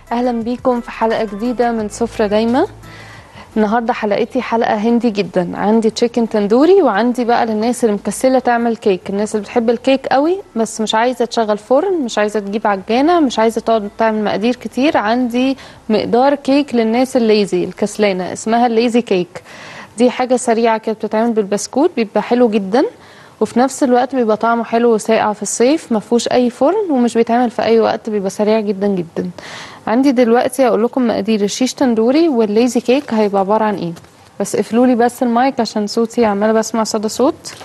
اهلا بيكم في حلقه جديده من سفره دايما النهارده حلقتي حلقه هندي جدا عندي تشيكن تندوري وعندي بقى للناس اللي مكسله تعمل كيك الناس اللي بتحب الكيك قوي بس مش عايزه تشغل فرن مش عايزه تجيب عجانه مش عايزه تقعد تعمل مقادير كتير عندي مقدار كيك للناس الليزي الكسلانه اسمها الليزي كيك دي حاجه سريعه كده بتتعمل بالبسكوت بيبقى حلو جدا وفي نفس الوقت بيبقى طعمه حلو وساقع في الصيف ما فيهوش اي فرن ومش بيتعمل في اي وقت بيبقى سريع جدا جدا عندي دلوقتي هقول لكم مقادير الشيش تندوري والليزي كيك هيبقى عباره عن ايه بس قفلوا لي بس المايك عشان صوتي عماله بسمع صدى صوت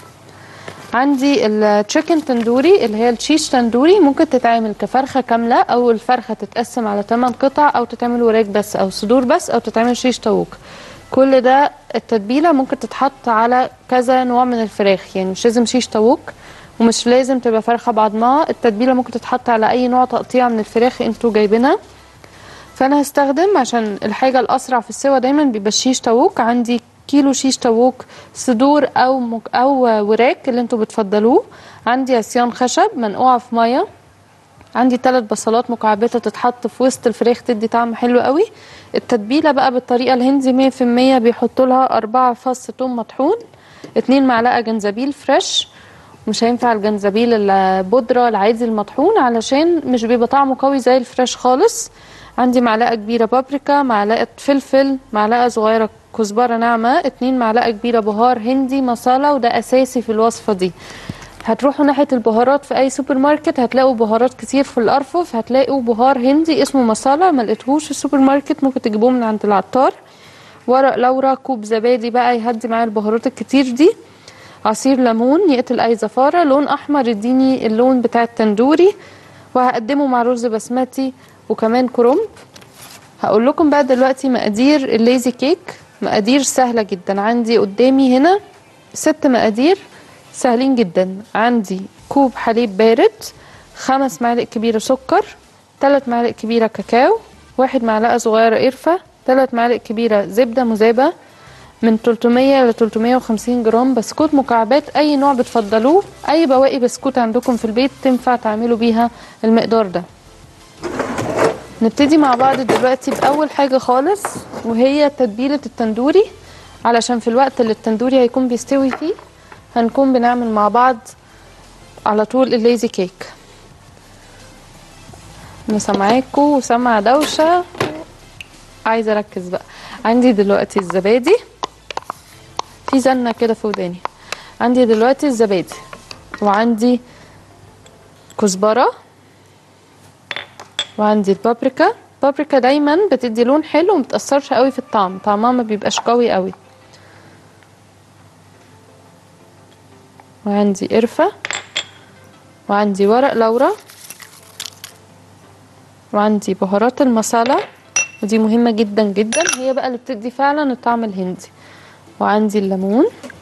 عندي التشيكن تندوري اللي هي الشيش تندوري ممكن تتعمل كفرخه كامله او الفرخه تتقسم على 8 قطع او تتعمل وراك بس او صدور بس او تتعمل شيش طاووق كل ده التتبيله ممكن تتحط على كذا نوع من الفراخ يعني مش لازم شيش طاووق ومش لازم تبقى فرخه بعضمها التتبيله ممكن تتحط على اي نوع تقطيع من الفراخ انتوا جايبينها فانا هستخدم عشان الحاجه الاسرع في السوا دايما بيبقى الشيش طاووق عندي كيلو شيش طاووق صدور او مك او وراك اللي انتوا بتفضلوه عندي عصيان خشب منقوعه في ميه عندي ثلاث بصلات مكعبات تتحط في وسط الفراخ تدي طعم حلو قوي التتبيله بقى بالطريقه الهندي 100% بيحطوا لها أربعة فص توم مطحون اتنين معلقه جنزبيل فريش مش هينفع الجنزبيل البودره العادي المطحون علشان مش بيبقى طعمه قوي زي الفريش خالص عندي معلقه كبيره بابريكا معلقه فلفل معلقه صغيره كزبره ناعمه اتنين معلقه كبيره بهار هندي مصاله وده اساسي في الوصفه دي هتروحوا ناحيه البهارات في اي سوبر ماركت هتلاقوا بهارات كتير في الارفف هتلاقوا بهار هندي اسمه مصاله ما لقيتهوش في السوبر ماركت ممكن تجيبوه من عند العطار ورق لورا كوب زبادي بقى يهدي معايا البهارات الكتير دي عصير ليمون يقتل اي زفاره لون احمر يديني اللون بتاع التندوري وهقدمه مع رز بسمتي وكمان كرنب هقول لكم بقى دلوقتي مقادير الليزي كيك مقادير سهله جدا عندي قدامي هنا ست مقادير سهلين جدا عندي كوب حليب بارد خمس معالق كبيره سكر ثلاث معالق كبيره كاكاو واحد معلقه صغيره قرفه ثلاث معالق كبيره زبده مذابه من 300 ل 350 جرام بسكوت مكعبات اي نوع بتفضلوه اي بواقي بسكوت عندكم في البيت تنفع تعملوا بيها المقدار ده نبتدي مع بعض دلوقتي باول حاجه خالص وهي تتبيله التندوري علشان في الوقت اللي التندوري هيكون بيستوي فيه هنكون بنعمل مع بعض على طول الليزي كيك انا سامعاكم وسامعه دوشه عايزه اركز بقى عندي دلوقتي الزبادي في زنه كده في وداني عندي دلوقتي الزبادي وعندي كزبره وعندي البابريكا البابريكا دايما بتدي لون حلو ومتأثرش قوي في الطعم طعمها ما بيبقاش قوي قوي وعندي قرفة وعندي ورق لورا وعندي بهارات المصالة ودي مهمة جدا جدا هي بقى اللي بتدي فعلا الطعم الهندي وعندي الليمون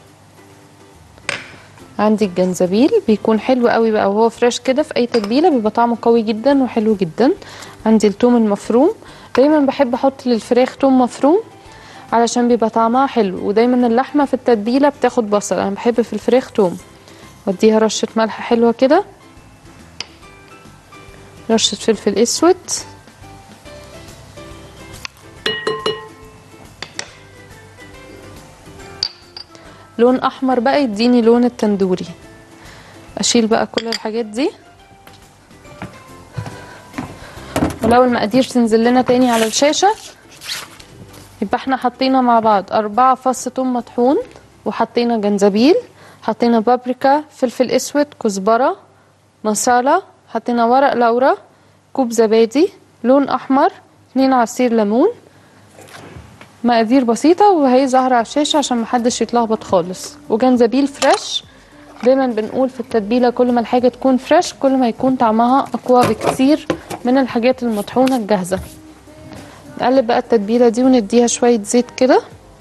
عندي الجنزبيل بيكون حلو قوي بقى وهو فريش كده في اي تتبيله بيبقى طعمه قوي جدا وحلو جدا عندي التوم المفروم دايما بحب احط للفراخ توم مفروم علشان بيبقى طعمها حلو ودايما اللحمه في التتبيله بتاخد بصل انا بحب في الفراخ توم واديها رشه ملح حلوه كده رشه فلفل اسود لون احمر بقى يديني لون التندوري اشيل بقى كل الحاجات دي ولو المقادير تنزل لنا تاني على الشاشة يبقى احنا حطينا مع بعض أربعة فص توم مطحون وحطينا جنزبيل حطينا بابريكا فلفل اسود كزبرة مصالة حطينا ورق لورا كوب زبادي لون احمر اتنين عصير ليمون مقادير بسيطة وهي ظاهرة على الشاشة عشان محدش يتلخبط خالص وجنزبيل فريش دايما بنقول في التتبيلة كل ما الحاجة تكون فريش كل ما يكون طعمها أقوى بكتير من الحاجات المطحونة الجاهزة نقلب بقى التتبيلة دي ونديها شوية زيت كده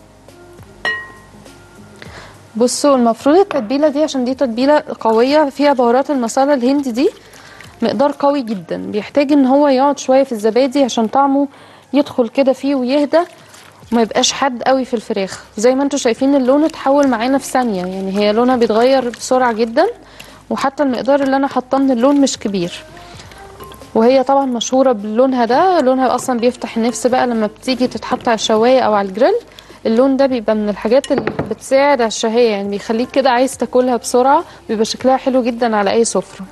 بصوا المفروض التتبيلة دي عشان دي تتبيلة قوية فيها بهارات المصالة الهندي دي مقدار قوي جدا بيحتاج ان هو يقعد شوية في الزبادي عشان طعمه يدخل كده فيه ويهدى وما يبقاش حاد قوي في الفراخ زي ما انتم شايفين اللون اتحول معانا في ثانيه يعني هي لونها بيتغير بسرعه جدا وحتى المقدار اللي انا حاطاه من اللون مش كبير وهي طبعا مشهوره بلونها ده لونها اصلا بيفتح النفس بقى لما بتيجي تتحط على الشوايه او على الجريل اللون ده بيبقى من الحاجات اللي بتساعد على الشهيه يعني بيخليك كده عايز تاكلها بسرعه بيبقى شكلها حلو جدا على اي سفره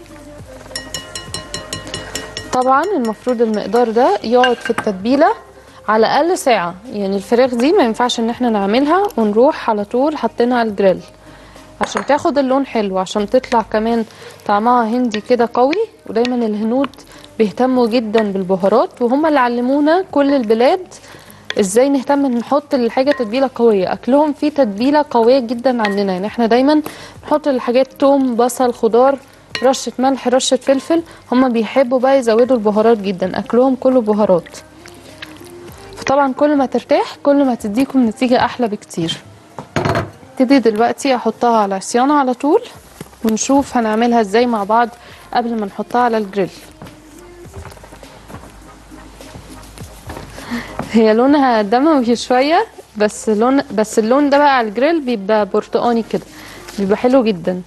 طبعا المفروض المقدار ده يقعد في التتبيله على الاقل ساعه يعني الفراخ دي ما ينفعش ان احنا نعملها ونروح على طول حاطينها على الجريل عشان تاخد اللون حلو عشان تطلع كمان طعمها هندي كده قوي ودايما الهنود بيهتموا جدا بالبهارات وهم اللي علمونا كل البلاد ازاي نهتم نحط الحاجه تتبيله قويه اكلهم فيه تتبيله قويه جدا عننا يعني احنا دايما نحط الحاجات توم بصل خضار رشه ملح رشه فلفل هم بيحبوا بقى يزودوا البهارات جدا اكلهم كله بهارات فطبعا كل ما ترتاح كل ما تديكم نتيجه احلى بكتير ابتدي دلوقتي احطها على عصيانه على طول ونشوف هنعملها ازاي مع بعض قبل ما نحطها على الجريل هي لونها دموي شويه بس لون بس اللون ده بقى على الجريل بيبقى برتقاني كده بيبقى حلو جدا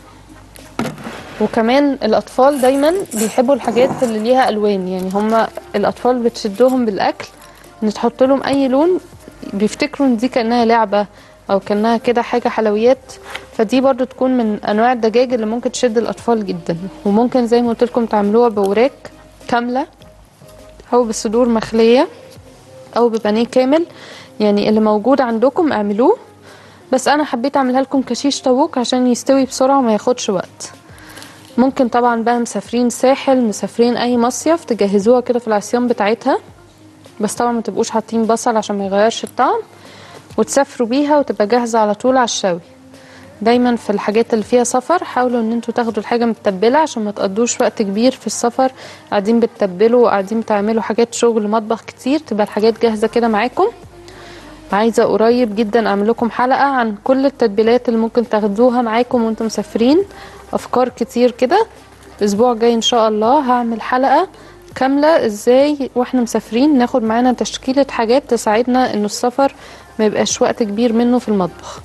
وكمان الاطفال دايما بيحبوا الحاجات اللي ليها الوان يعني هما الاطفال بتشدهم بالاكل ان تحط لهم اي لون بيفتكروا ان دي كانها لعبه او كانها كده حاجه حلويات فدي برضو تكون من انواع الدجاج اللي ممكن تشد الاطفال جدا وممكن زي ما قلت لكم تعملوها بوراك كامله او بصدور مخليه او ببانيه كامل يعني اللي موجود عندكم اعملوه بس انا حبيت اعملها لكم كشيش طاووق عشان يستوي بسرعه وما ياخدش وقت ممكن طبعا بقى مسافرين ساحل مسافرين اي مصيف تجهزوها كده في العصيان بتاعتها بس طبعا ما تبقوش حاطين بصل عشان ما يغيرش الطعم وتسافروا بيها وتبقى جاهزه على طول على الشوي دايما في الحاجات اللي فيها سفر حاولوا ان انتوا تاخدوا الحاجه متبله عشان ما تقضوش وقت كبير في السفر قاعدين بتتبلوا وقاعدين بتعملوا حاجات شغل مطبخ كتير تبقى الحاجات جاهزه كده معاكم عايزه قريب جدا اعمل لكم حلقه عن كل التتبيلات اللي ممكن تاخدوها معاكم وانتم مسافرين افكار كتير كده الاسبوع الجاي ان شاء الله هعمل حلقه كامله ازاي واحنا مسافرين ناخد معانا تشكيله حاجات تساعدنا انه السفر ما يبقاش وقت كبير منه في المطبخ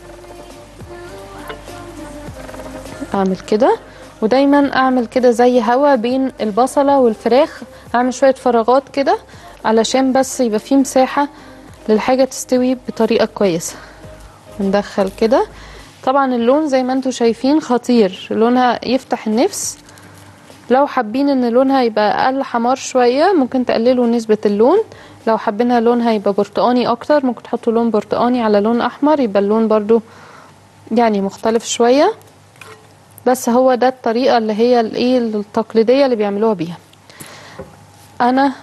اعمل كده ودايما اعمل كده زي هوا بين البصلة والفراخ اعمل شوية فراغات كده علشان بس يبقى فيه مساحة للحاجة تستوي بطريقة كويسة ندخل كده طبعا اللون زي ما انتم شايفين خطير لونها يفتح النفس لو حابين ان لونها يبقى اقل حمار شوية ممكن تقللوا نسبة اللون لو حابينها لونها يبقى برتقاني اكتر ممكن تحطوا لون برتقاني على لون احمر يبقى اللون برضو يعني مختلف شوية بس هو ده الطريقة اللي هي الايه التقليدية اللي بيعملوها بيها انا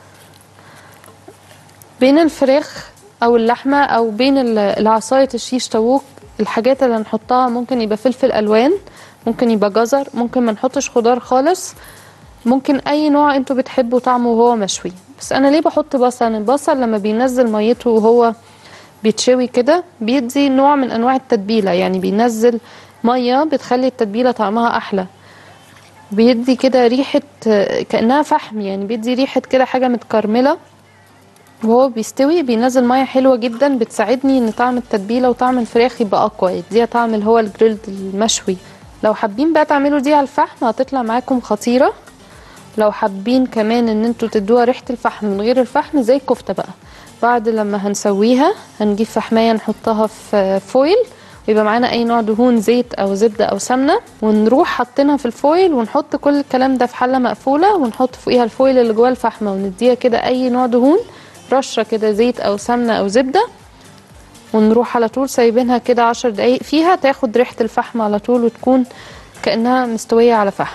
بين الفراخ او اللحمة او بين العصاية الشيش طاووق الحاجات اللي هنحطها ممكن يبقى فلفل الوان ممكن يبقى جزر ممكن ما نحطش خضار خالص ممكن اي نوع انتوا بتحبوا طعمه وهو مشوي بس انا ليه بحط بصل البصل لما بينزل ميته وهو بيتشوي كده بيدي نوع من انواع التتبيله يعني بينزل ميه بتخلي التتبيله طعمها احلى بيدي كده ريحه كانها فحم يعني بيدي ريحه كده حاجه متكرمله وهو بيستوي بينزل ميه حلوه جدا بتساعدني ان طعم التتبيله وطعم الفراخ يبقى اقوى يديها طعم اللي هو الجريلد المشوي لو حابين بقى تعملوا دي على الفحم هتطلع معاكم خطيره لو حابين كمان ان انتوا تدوها ريحه الفحم من غير الفحم زي الكفته بقى بعد لما هنسويها هنجيب فحمايه نحطها في فويل ويبقى معانا اي نوع دهون زيت او زبده او سمنه ونروح حاطينها في الفويل ونحط كل الكلام ده في حله مقفوله ونحط فوقيها الفويل اللي جوه الفحمه ونديها كده اي نوع دهون رشه كده زيت او سمنه او زبده ونروح على طول سايبينها كده عشر دقايق فيها تاخد ريحه الفحم على طول وتكون كانها مستويه على فحم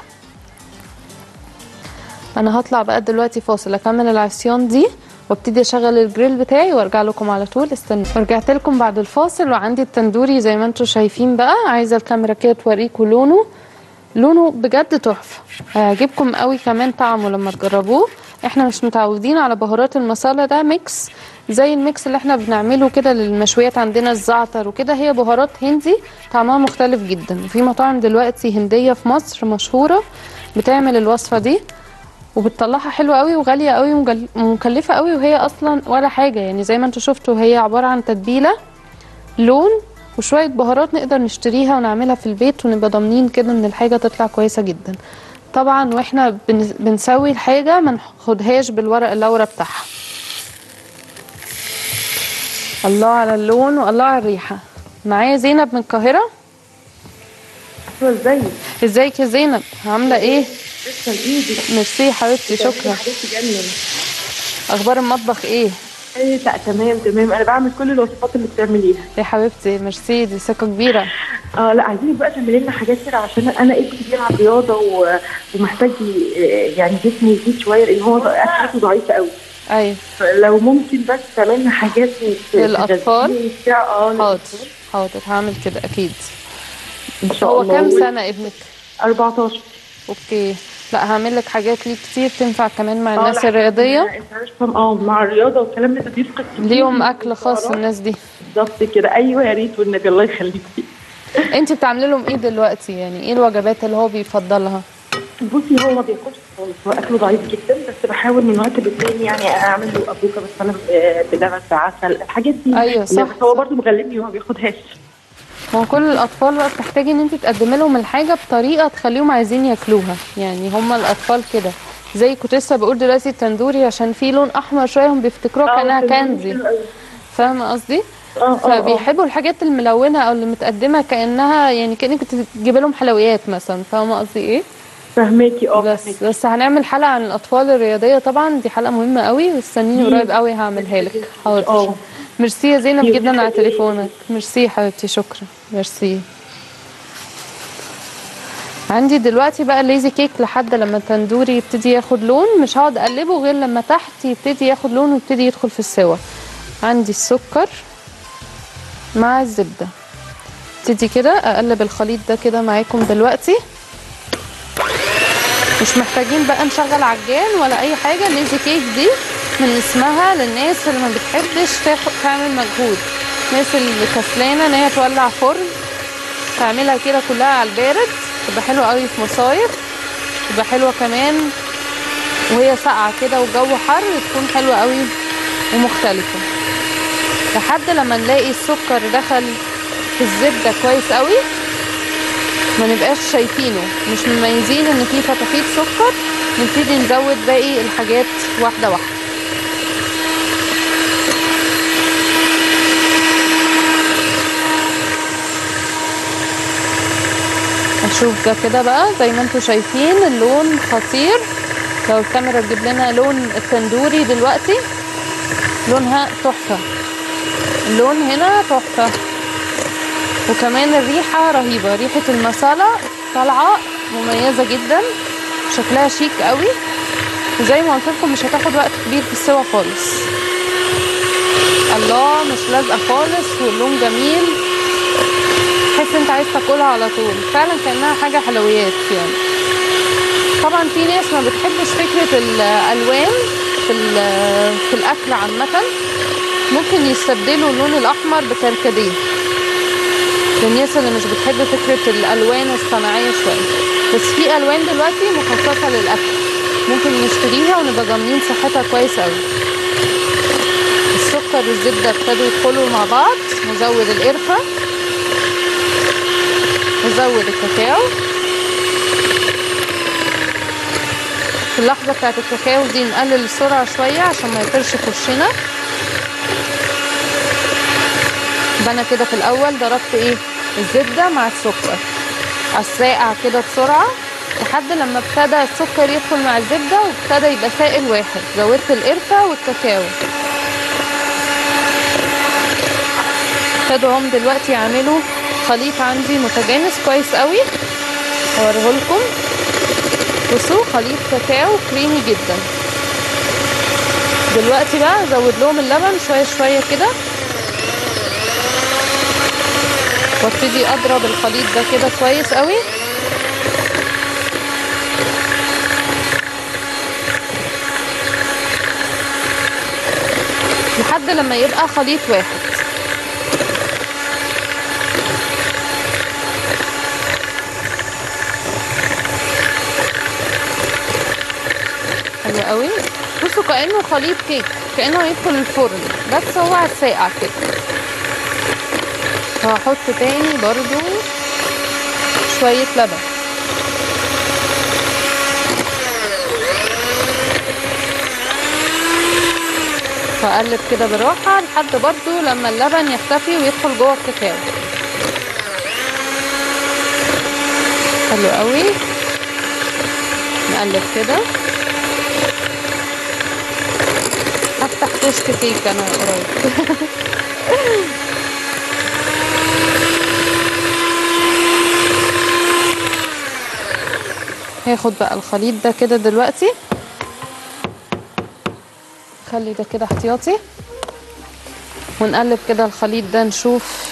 انا هطلع بقى دلوقتي فاصل اكمل العصيان دي وابتدي اشغل الجريل بتاعي وارجع لكم على طول استنى ورجعت لكم بعد الفاصل وعندي التندوري زي ما انتم شايفين بقى عايزه الكاميرا كده توريكم لونه لونه بجد تحفه هيعجبكم قوي كمان طعمه لما تجربوه احنا مش متعودين على بهارات المصالة ده ميكس زي الميكس اللي احنا بنعمله كده للمشويات عندنا الزعتر وكده هي بهارات هندي طعمها مختلف جدا وفي مطاعم دلوقتي هندية في مصر مشهورة بتعمل الوصفة دي وبتطلعها حلوه قوي وغاليه قوي ومكلفه قوي وهي اصلا ولا حاجه يعني زي ما انتم شفتوا هي عباره عن تتبيله لون وشويه بهارات نقدر نشتريها ونعملها في البيت ونبقى ضامنين كده ان الحاجه تطلع كويسه جدا طبعا واحنا بن- بنسوي الحاجه ما ناخدهاش بالورق اللورة بتاعها الله على اللون والله على الريحه معايا زينب من القاهره ايوه ازيك ازيك يا زينب عامله ايه لسه بايدك ميرسي حبيبتي شكرا حاجات تجنن اخبار المطبخ ايه ايه لا تمام تمام انا بعمل كل الوصفات اللي بتعمليها يا حبيبتي ميرسي دي ثقه كبيره اه لا عايزينك بقى تعملي لنا حاجات كده عشان انا ابني بيلعب رياضه و... ومحتاج ي- يعني جسمه يزيد شويه لان هو اكلته ضعيفه قوي ايوه فلو ممكن بس تعمل لنا حاجات ت- للأطفال؟ تغذيه وبتاع، اه حاضر للأطفال. حاضر هعمل كده اكيد ان شاء هو الله كام و- سنه ابنك 14 اوكي لا هعمل لك حاجات ليه كتير تنفع كمان مع آه، الناس لا، الرياضيه انت عارفه اه مع الرياضه والكلام ده بيفقد كتير ليهم من اكل خاص السعرات. الناس دي بالظبط كده ايوه يا ريت والنبي الله يخليكي انت بتعملي لهم ايه دلوقتي يعني ايه الوجبات اللي هو بيفضلها بصي هو ما بياكلش خالص هو اكله ضعيف جدا بس بحاول من وقت للتاني يعني اعمل له ابوكا مثلا ب- بلبن بعسل الحاجات دي أيوة، صح، بس هو صح. برضه مغلبني وما بياخدهاش ما هو كل الاطفال بقى بتحتاجي ان انت تقدمي لهم الحاجه بطريقه تخليهم عايزين ياكلوها يعني هم الاطفال كده زي كنت لسه بقول دلوقتي التندوري عشان فيه لون احمر شويه هم بيفتكروها آه، كانها التندوري كاندي حلو قوي. فاهمه قصدي اه اه اه فبيحبوا الحاجات الملونه او اللي متقدمه كانها يعني كانك بتجيب لهم حلويات مثلا فاهمه قصدي ايه فهماكي اه بس فهماكي. بس هنعمل حلقه عن الاطفال الرياضيه طبعا دي حلقه مهمه قوي واستنيني دي- قريب قوي هعملها لك حاضر اه ميرسي يا زينب دي جدا على وبتخلي- تليفونك ميرسي يا حبيبتي شكرا ميرسي عندي دلوقتي بقى الليزي كيك لحد لما التندوري يبتدي ياخد لون مش هقعد اقلبه غير لما تحت يبتدي ياخد لون ويبتدي يدخل في السوا عندي السكر مع الزبده ابتدي كده اقلب الخليط ده كده معاكم دلوقتي مش محتاجين بقى نشغل عجان ولا اي حاجه الليزي كيك دي من اسمها للناس اللي ما بتحبش تاخد تعمل مجهود الناس اللي كسلانه ان هي تولع فرن تعملها كده كلها على البارد تبقى حلوه قوي في مصايف تبقى حلوه كمان وهي ساقعه كده والجو حر تكون حلوه قوي ومختلفه لحد لما نلاقي السكر دخل في الزبده كويس قوي ما نبقاش شايفينه مش مميزين ان في فتافيت سكر نبتدي نزود باقي الحاجات واحده واحده نشوف ده كده بقى زي ما انتم شايفين اللون خطير لو الكاميرا تجيب لنا لون التندوري دلوقتي لونها تحفه اللون هنا تحفه وكمان الريحة رهيبة ريحة المسالة طالعة مميزة جدا شكلها شيك قوي وزي ما قلت لكم مش هتاخد وقت كبير في السوا خالص الله مش لازقة خالص واللون جميل تحس انت عايز تاكلها على طول فعلا كأنها حاجة حلويات يعني طبعا في ناس ما بتحبش فكرة الألوان في, ال- في الأكل عامة ممكن يستبدلوا اللون الأحمر بكركديه للناس اللي مش بتحب فكرة الألوان الصناعية شوية بس في ألوان دلوقتي مخصصة للأكل ممكن نشتريها ونبقى ضامنين صحتها كويس أوي السكر والزبدة ابتدوا يدخلوا مع بعض نزود القرفة نزود الكاكاو في اللحظة بتاعت الكاكاو دي نقلل السرعة شوية عشان ما يطرش في وشنا يبقى انا كده في الاول ضربت ايه الزبده مع السكر على الساقع كده بسرعه لحد لما ابتدى السكر يدخل مع الزبده وابتدى يبقى سائل واحد زودت القرفه والكاكاو ابتدوا هم دلوقتي يعملوا خليط عندي متجانس كويس قوي هوريه لكم بصوا خليط كاكاو كريمي جدا دلوقتي بقى ازود لهم اللبن شويه شويه كده وابتدي اضرب الخليط ده كده كويس قوي لحد لما يبقى خليط واحد حلو قوي بصوا كانه خليط كيك كانه هيدخل الفرن بس هو على الساقع كده وهحط تاني برضو شوية لبن واقلب كده بالراحه لحد برضو لما اللبن يختفي ويدخل جوه الكاكاو حلو قوي نقلب كده هفتح كشك كيك انا قريب هاخد بقى الخليط ده كده دلوقتي خلي ده كده احتياطي ونقلب كده الخليط ده نشوف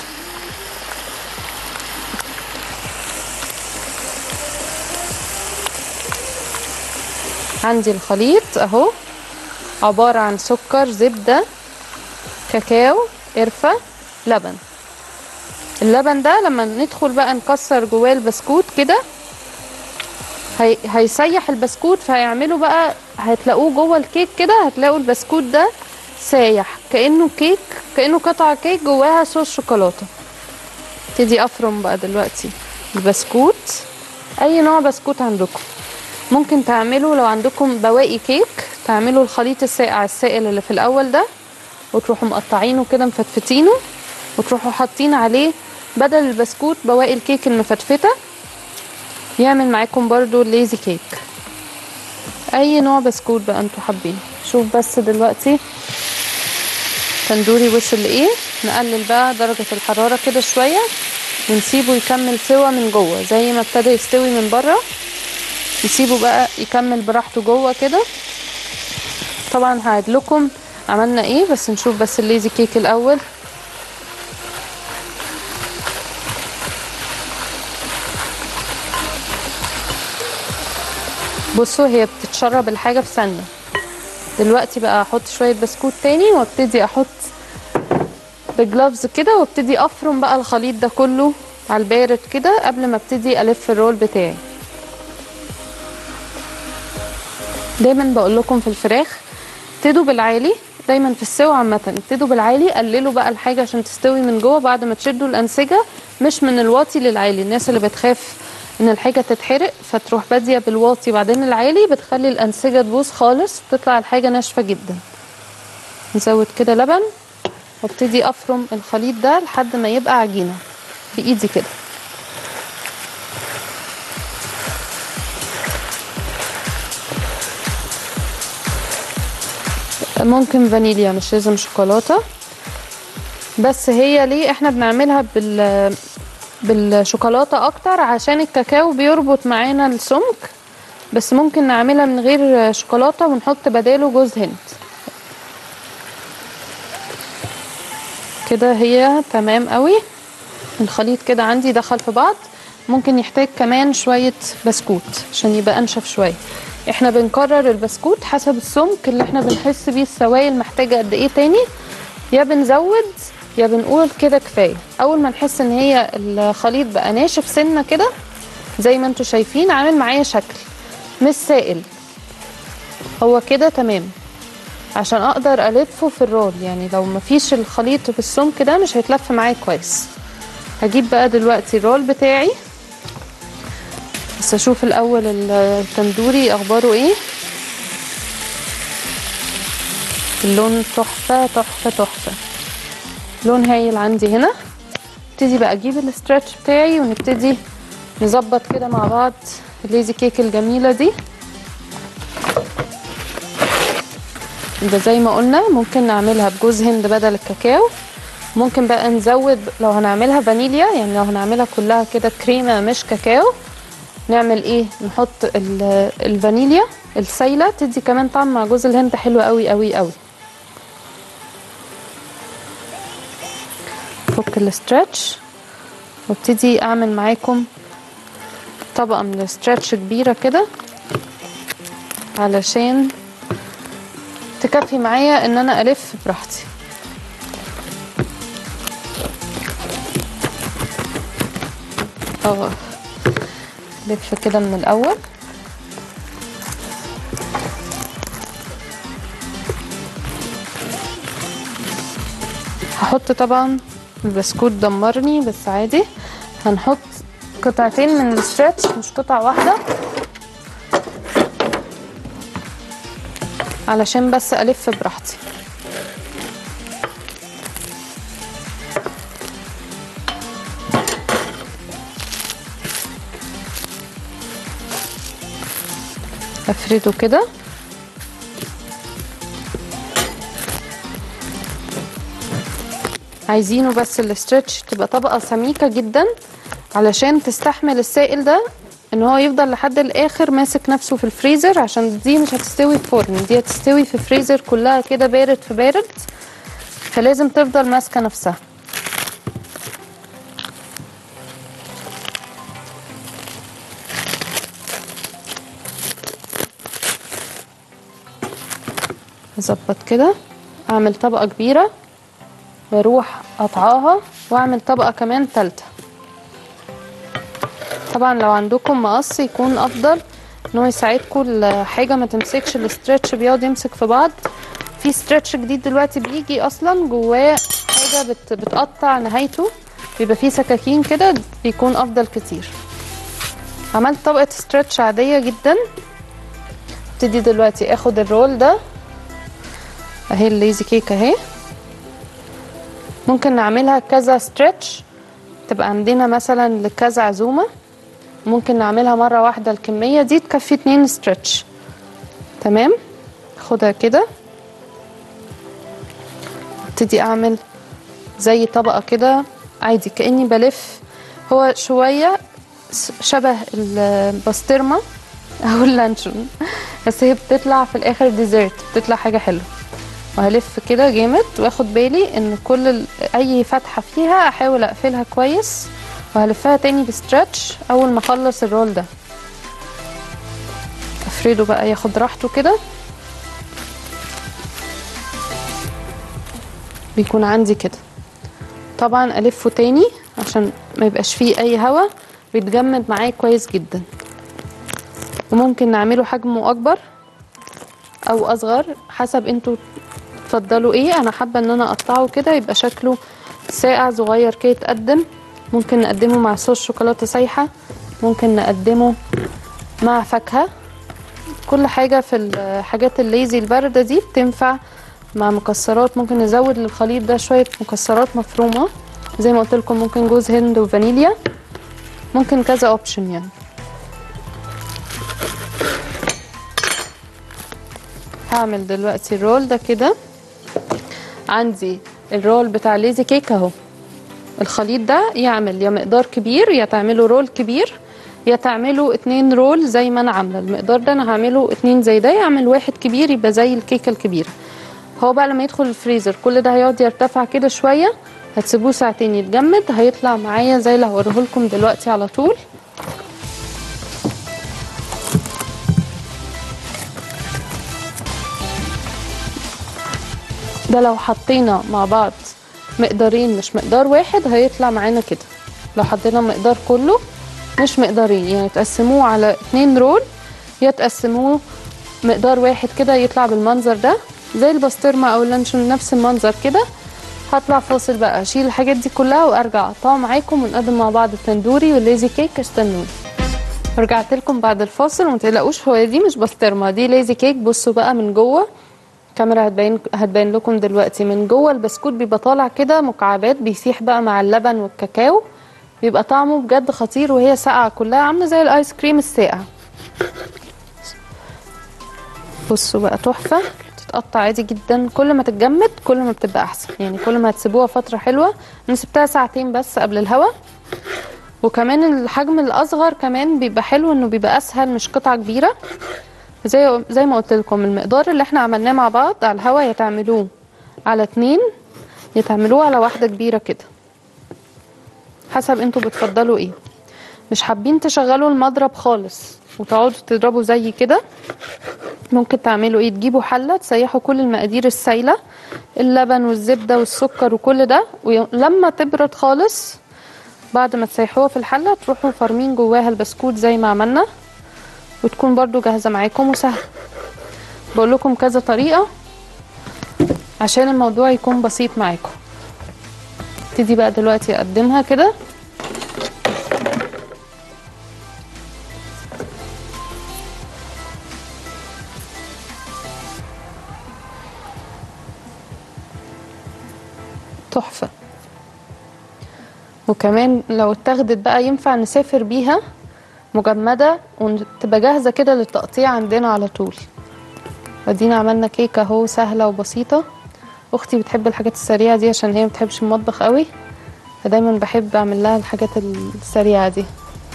عندي الخليط اهو عبارة عن سكر زبدة كاكاو قرفة لبن اللبن ده لما ندخل بقى نكسر جواه البسكوت كده هي... هيسيح البسكوت فهيعملوا بقى هتلاقوه جوه الكيك كده هتلاقوا البسكوت ده سايح كأنه كيك كأنه قطع كيك جواها صوص شوكولاتة ابتدي افرم بقى دلوقتي البسكوت اي نوع بسكوت عندكم ممكن تعملوا لو عندكم بواقي كيك تعملوا الخليط الساقع السائل اللي في الاول ده وتروحوا مقطعينه كده مفتفتينه وتروحوا حاطين عليه بدل البسكوت بواقي الكيك المفتفته يعمل معاكم برضو الليزي كيك اي نوع بسكوت بقى انتوا حابين شوف بس دلوقتي تندوري وصل لايه نقلل بقى درجة الحرارة كده شوية ونسيبه يكمل سوا من جوه زي ما ابتدى يستوي من بره نسيبه بقى يكمل براحته جوه كده طبعا هعيد لكم عملنا ايه بس نشوف بس الليزي كيك الاول بصوا هي بتتشرب الحاجة في ثانية دلوقتي بقى احط شوية بسكوت تاني وابتدي احط بجلافز كده وابتدي افرم بقى الخليط ده كله على البارد كده قبل ما ابتدي الف الرول بتاعي دايما بقول لكم في الفراخ ابتدوا بالعالي دايما في السوا عامة ابتدوا بالعالي قللوا بقى الحاجة عشان تستوي من جوه بعد ما تشدوا الأنسجة مش من الواطي للعالي الناس اللي بتخاف ان الحاجة تتحرق فتروح بادية بالواطي بعدين العالي بتخلي الأنسجة تبوظ خالص وتطلع الحاجة ناشفة جدا نزود كده لبن وابتدي افرم الخليط ده لحد ما يبقى عجينة بإيدي كده ممكن فانيليا مش لازم شوكولاتة بس هي ليه احنا بنعملها بال بالشوكولاتة اكتر عشان الكاكاو بيربط معانا السمك بس ممكن نعملها من غير شوكولاتة ونحط بداله جوز هند كده هي تمام قوي الخليط كده عندي دخل في بعض ممكن يحتاج كمان شوية بسكوت عشان يبقى انشف شوية احنا بنكرر البسكوت حسب السمك اللي احنا بنحس بيه السوائل محتاجة قد ايه تاني يا بنزود يا بنقول كده كفاية اول ما نحس ان هي الخليط بقى ناشف سنة كده زي ما انتوا شايفين عامل معايا شكل مش سائل هو كده تمام عشان اقدر الفه في الرول يعني لو مفيش الخليط في السمك ده مش هيتلف معايا كويس هجيب بقى دلوقتي الرول بتاعي بس اشوف الاول التندوري اخباره ايه اللون تحفه تحفه تحفه لون هايل عندي هنا ابتدي بقى اجيب الاسترتش بتاعي ونبتدي نظبط كده مع بعض الليزي كيك الجميله دي ده زي ما قلنا ممكن نعملها بجوز هند بدل الكاكاو ممكن بقى نزود لو هنعملها فانيليا يعني لو هنعملها كلها كده كريمه مش كاكاو نعمل ايه نحط الفانيليا السايله تدي كمان طعم مع جوز الهند حلو قوي قوي قوي فك الاسترتش وابتدي اعمل معاكم طبقه من الاسترتش كبيره كده علشان تكفي معايا ان انا الف براحتي اه لف كده من الاول هحط طبعا البسكوت دمرني بس عادي هنحط قطعتين من الستريتش مش قطعة واحدة علشان بس ألف براحتي افرده كده عايزينه بس الاسترتش تبقى طبقة سميكة جدا علشان تستحمل السائل ده ان هو يفضل لحد الاخر ماسك نفسه في الفريزر عشان دي مش هتستوي في فرن دي هتستوي في فريزر كلها كده بارد في بارد فلازم تفضل ماسكة نفسها اظبط كده اعمل طبقة كبيرة واروح قطعاها واعمل طبقة كمان تالتة طبعا لو عندكم مقص يكون افضل ان هو يساعدكم الحاجة ما تمسكش الاسترتش بيقعد يمسك في بعض في استرتش جديد دلوقتي بيجي اصلا جواه حاجة بت بتقطع نهايته بيبقى فيه سكاكين كده بيكون افضل كتير عملت طبقة استرتش عادية جدا ابتدي دلوقتي اخد الرول ده اهي الليزي كيك اهي ممكن نعملها كذا ستريتش تبقى عندنا مثلا لكذا عزومة ممكن نعملها مرة واحدة الكمية دي تكفي اتنين ستريتش تمام خدها كده ابتدي اعمل زي طبقة كده عادي كأني بلف هو شوية شبه البسطرمة او اللانشون بس هي بتطلع في الاخر ديزرت بتطلع حاجة حلوة وهلف كده جامد واخد بالي ان كل ال... اي فتحه فيها احاول اقفلها كويس وهلفها تاني بستريتش اول ما اخلص الرول ده افرده بقى ياخد راحته كده بيكون عندي كده طبعا الفه تاني عشان ما يبقاش فيه اي هوا بيتجمد معايا كويس جدا وممكن نعمله حجمه اكبر او اصغر حسب انتوا تفضلوا ايه انا حابه ان انا اقطعه كده يبقى شكله ساقع صغير كده يتقدم ممكن نقدمه مع صوص شوكولاته سايحه ممكن نقدمه مع فاكهه كل حاجه في الحاجات الليزي البارده دي بتنفع مع مكسرات ممكن نزود للخليط ده شويه مكسرات مفرومه زي ما قلت لكم ممكن جوز هند وفانيليا ممكن كذا اوبشن يعني هعمل دلوقتي الرول ده كده عندي الرول بتاع ليزي كيك اهو الخليط ده يعمل يا مقدار كبير يا تعمله رول كبير يا تعملوا اتنين رول زي ما انا عامله المقدار ده انا هعمله اتنين زي ده يعمل واحد كبير يبقى زي الكيكه الكبيره هو بقى لما يدخل الفريزر كل ده هيقعد يرتفع كده شويه هتسيبوه ساعتين يتجمد هيطلع معايا زي اللي هوريه لكم دلوقتي على طول ده لو حطينا مع بعض مقدارين مش مقدار واحد هيطلع معانا كده لو حطينا مقدار كله مش مقدارين يعني تقسموه على اتنين رول يا تقسموه مقدار واحد كده يطلع بالمنظر ده زي البسطرمة او اللانشون نفس المنظر كده هطلع فاصل بقى اشيل الحاجات دي كلها وارجع اقطعها معاكم ونقدم مع بعض التندوري والليزي كيك استنوني رجعت لكم بعد الفاصل وما تقلقوش هو دي مش بسطرمه دي ليزي كيك بصوا بقى من جوه الكاميرا هتبين هتبين لكم دلوقتي من جوه البسكوت بيبقى طالع كده مكعبات بيسيح بقى مع اللبن والكاكاو بيبقى طعمه بجد خطير وهي ساقعه كلها عامله زي الايس كريم الساقع بصوا بقى تحفه تتقطع عادي جدا كل ما تتجمد كل ما بتبقى احسن يعني كل ما هتسيبوها فتره حلوه انا سبتها ساعتين بس قبل الهوا وكمان الحجم الاصغر كمان بيبقى حلو انه بيبقى اسهل مش قطعه كبيره زي زي ما قلت لكم المقدار اللي احنا عملناه مع بعض على الهوا يا تعملوه على اتنين يا تعملوه على واحده كبيره كده حسب انتوا بتفضلوا ايه مش حابين تشغلوا المضرب خالص وتقعدوا تضربوا زي كده ممكن تعملوا ايه تجيبوا حله تسيحوا كل المقادير السايله اللبن والزبده والسكر وكل ده ولما تبرد خالص بعد ما تسيحوها في الحله تروحوا فارمين جواها البسكوت زي ما عملنا وتكون برضو جاهزه معاكم وسهله بقول لكم كذا طريقه عشان الموضوع يكون بسيط معاكم ابتدي بقى دلوقتي اقدمها كده تحفه وكمان لو اتاخدت بقى ينفع نسافر بيها مجمده وتبقى جاهزه كده للتقطيع عندنا على طول ادينا عملنا كيكه اهو سهله وبسيطه اختي بتحب الحاجات السريعه دي عشان هي ما بتحبش المطبخ قوي فدايما بحب اعمل لها الحاجات السريعه دي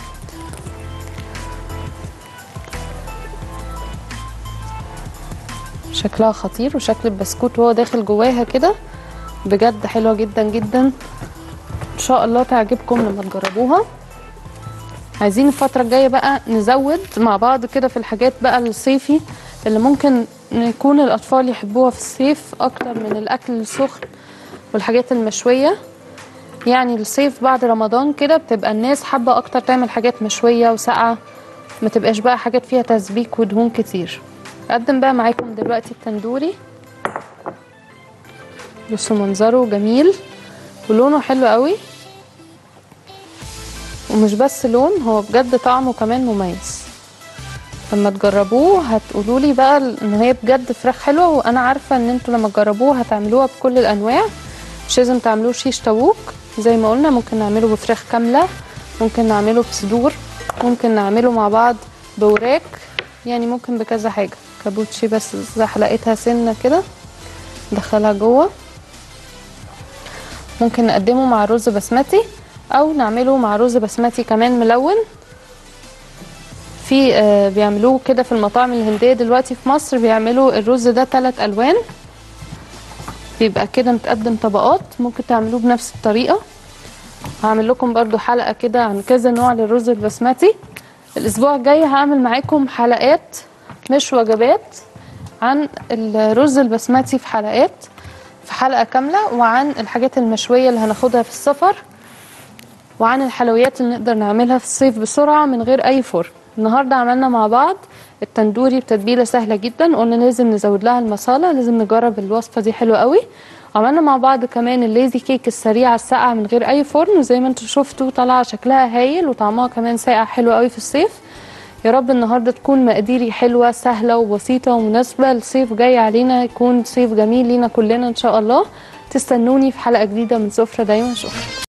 شكلها خطير وشكل البسكوت وهو داخل جواها كده بجد حلوه جدا جدا ان شاء الله تعجبكم لما تجربوها عايزين الفتره الجايه بقى نزود مع بعض كده في الحاجات بقى الصيفي اللي ممكن يكون الاطفال يحبوها في الصيف اكتر من الاكل السخن والحاجات المشويه يعني الصيف بعد رمضان كده بتبقى الناس حابه اكتر تعمل حاجات مشويه وساقعه ما تبقاش بقى حاجات فيها تسبيك ودهون كتير اقدم بقى معاكم دلوقتي التندوري بصوا منظره جميل ولونه حلو قوي ومش بس لون هو بجد طعمه كمان مميز لما تجربوه هتقولوا لي بقى ان هي بجد فراخ حلوه وانا عارفه ان انتوا لما تجربوه هتعملوها بكل الانواع مش لازم تعملوه شيش طاووق زي ما قلنا ممكن نعمله بفراخ كامله ممكن نعمله بصدور ممكن نعمله مع بعض بوراك يعني ممكن بكذا حاجه كابوتشي بس زحلقتها سنه كده ندخلها جوه ممكن نقدمه مع رز بسمتي او نعمله مع رز بسمتي كمان ملون في آه بيعملوه كده في المطاعم الهنديه دلوقتي في مصر بيعملوا الرز ده ثلاث الوان بيبقى كده متقدم طبقات ممكن تعملوه بنفس الطريقه هعمل لكم برضو حلقه كده عن كذا نوع للرز البسمتي الاسبوع الجاي هعمل معاكم حلقات مش وجبات عن الرز البسمتي في حلقات في حلقه كامله وعن الحاجات المشويه اللي هناخدها في السفر وعن الحلويات اللي نقدر نعملها في الصيف بسرعه من غير اي فرن النهارده عملنا مع بعض التندوري بتتبيله سهله جدا قلنا لازم نزود لها المصاله لازم نجرب الوصفه دي حلوه قوي عملنا مع بعض كمان الليزي كيك السريعه الساقعه من غير اي فرن وزي ما انتم شفتوا طالعه شكلها هايل وطعمها كمان ساقع حلو قوي في الصيف يا رب النهارده تكون مقاديري حلوه سهله وبسيطه ومناسبه لصيف جاي علينا يكون صيف جميل لينا كلنا ان شاء الله تستنوني في حلقه جديده من سفره دايما شكرا